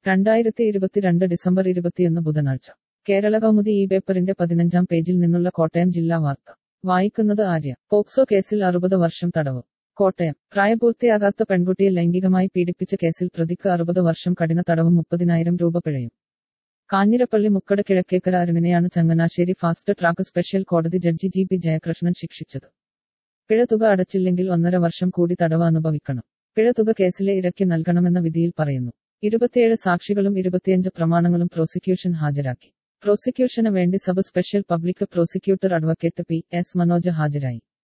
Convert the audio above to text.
രണ്ടായിരത്തി ഇരുപത്തിരണ്ട് ഡിസംബർ ഇരുപത്തിയൊന്ന് ബുധനാഴ്ച കേരള കൗമുദി ഈ പേപ്പറിന്റെ പതിനഞ്ചാം പേജിൽ നിന്നുള്ള കോട്ടയം ജില്ലാ വാർത്ത വായിക്കുന്നത് ആര്യ പോക്സോ കേസിൽ അറുപത് വർഷം തടവ് കോട്ടയം പ്രായപൂർത്തിയാകാത്ത പെൺകുട്ടിയെ ലൈംഗികമായി പീഡിപ്പിച്ച കേസിൽ പ്രതിക്ക് അറുപത് വർഷം കഠിന തടവും മുപ്പതിനായിരം രൂപ പിഴയും കാഞ്ഞിരപ്പള്ളി മുക്കട കിഴക്കേക്കര അരുണിനെയാണ് ചങ്ങനാശ്ശേരി ഫാസ്റ്റ് ട്രാക്ക് സ്പെഷ്യൽ കോടതി ജഡ്ജി ജി പി ജയകൃഷ്ണൻ ശിക്ഷിച്ചത് പിഴതുക അടച്ചില്ലെങ്കിൽ ഒന്നര വർഷം കൂടി തടവ് അനുഭവിക്കണം പിഴതുക കേസിലെ ഇരയ്ക്ക് നൽകണമെന്ന വിധിയിൽ പറയുന്നു ഇരുപത്തിയേഴ് സാക്ഷികളും ഇരുപത്തിയഞ്ച് പ്രമാണങ്ങളും പ്രോസിക്യൂഷൻ ഹാജരാക്കി പ്രോസിക്യൂഷന് വേണ്ടി sub special public prosecutor advocate P S Manoj ഹാജരായി